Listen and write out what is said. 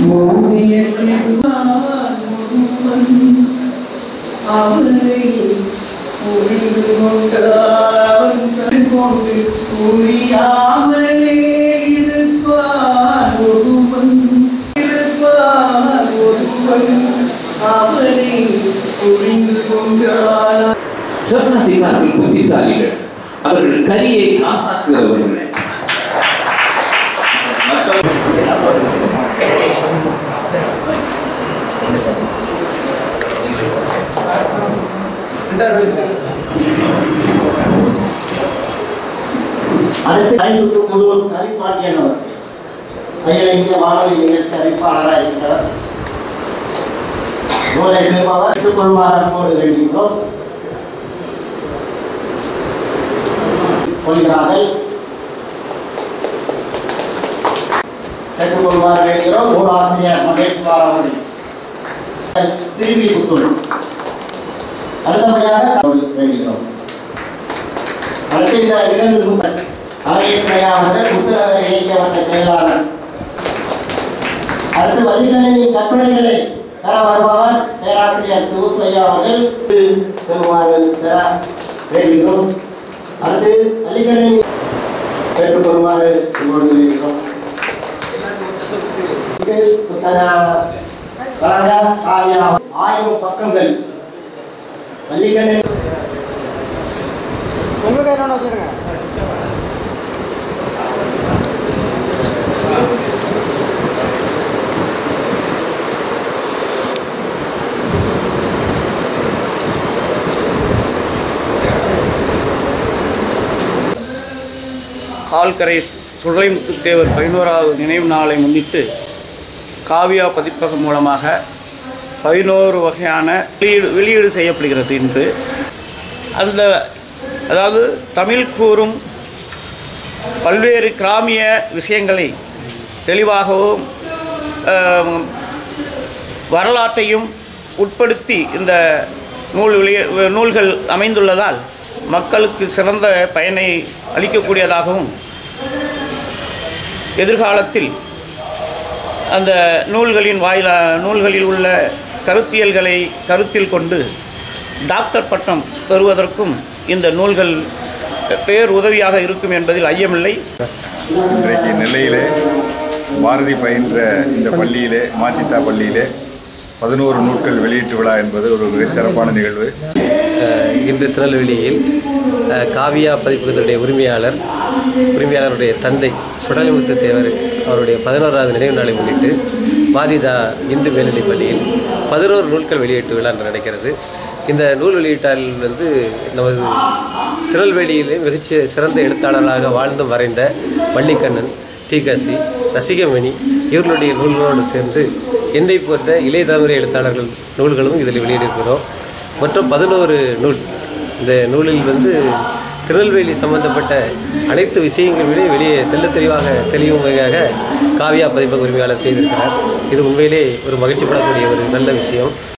அவனை புரிந்து கொண்டான் கொண்டு புரியாமலே இருப்பார் ஒருவன் இருப்பார் ஒருவன் அவனை புரிந்து கொண்டான் சொர்ண செய்வார்கள் புத்திசாலிகள் அவர்கள் கரியை காசாக்குகிறவர்கள் மற்றவர்கள் அடுத்து கைசுற்று முழுவதும் கவிப்பாண்டியன் அவர் அகில இந்திய வானொலி நிகழ்ச்சி அறிவிப்பாளராக இருக்கிறார் நூலை பெறுபவர் ஏற்றுக்கொள்வார் அன்போடு வேண்டுகிறோம் கொள்கிறார்கள் ஏற்றுக்கொள்வார் வேண்டுகிறோம் நூலாசிரியர் மகேஸ்வரா அவர்கள் திருப்பி புத்தூர் அடுத்தபடியாக வேண்டுகிறோம் அடுத்து இந்த நிகழ்வு முதல் ஆரியஸ்வரையா அவர்கள் புத்தக இலக்கிய வட்ட செயலாளர் அடுத்து வழிகளின் கற்பனைகளை பெற வருபவர் பேராசிரியர் சிவசுவையா அவர்கள் செல்வாறு பெற வேண்டுகிறோம் அடுத்து வழிகளின் பெற்றுக்கொள்வாறு இப்பொழுது வேண்டுகிறோம் இது புத்தக வழங்க காவியா ஆயிரம் பக்கங்கள் வள்ளிக்கண்ணின் உங்க கையில ஒன்று வச்சுருங்க ஆல்கரை சுடலைமுத்து தேவர் பதினோராவது நினைவு நாளை முன்னிட்டு காவியா பதிப்பகம் மூலமாக பதினோரு வகையான வெளியீடு வெளியீடு செய்யப்படுகிறது இன்று அந்த அதாவது தமிழ் கூறும் பல்வேறு கிராமிய விஷயங்களை தெளிவாகவும் ஆம், வரலாற்றையும் உட்படுத்தி இந்த நூல் வெளிய நூல்கள் அமைந்துள்ளதால் மக்களுக்கு சிறந்த பயனை அளிக்கக்கூடியதாகவும் எதிர்காலத்தில் அந்த நூல்களின் வாயில நூல்களில் உள்ள கருத்தியல்களை கருத்தில் கொண்டு டாக்டர் பட்டம் பெறுவதற்கும் இந்த நூல்கள் பேர் உதவியாக இருக்கும் என்பதில் ஐயமில்லை இன்றைக்கு நெல்லையிலே பாரதி பயின்ற இந்த பள்ளியிலே மாசித்தா பள்ளியிலே பதினோரு நூட்கள் வெளியீட்டு விழா என்பது ஒரு மிகச் சிறப்பான நிகழ்வு அஹ் இன்று திருநெல்வேலியில் அஹ், காவியா பதிப்பகத்தினுடைய உரிமையாளர் உரிமையாளருடைய தந்தை சுடலிமுத்து தேவர் அவருடைய பதினோராவது நினைவு நாளை முன்னிட்டு வாதிதா இந்து மேல்நிலைப் பள்ளியில் பதினோரு நூல்கள் வெளியீட்டு விழா நடக்கிறது இந்த நூல் வெளியீட்டால் வந்து நமது திருநெல்வேலியிலே மிகச் சிறந்த எழுத்தாளராக வாழ்ந்தும் வரைந்த வள்ளிக்கண்ணன் தீகாசி ரசிகமணி இவர்களுடைய நூல்களோடு சேர்ந்து என்னை போன்ற இளைய தலைமுறை எழுத்தாளர்கள் நூல்களும் இதில் வெளியிட்டிருக்கிறோம் மொத்தம் பதினோரு நூல் இந்த நூலில் வந்து திருநெல்வேலி சம்பந்தப்பட்ட அனைத்து விஷயங்களுமே வெளியே தெள்ளத் தெளிவாக தெளிவும் வகையாக காவியா பதிப்பக உரிமையாளர் செய்திருக்கிறார் இது உண்மையிலே ஒரு மகிழ்ச்சிப்படக்கூடிய ஒரு நல்ல விஷயம்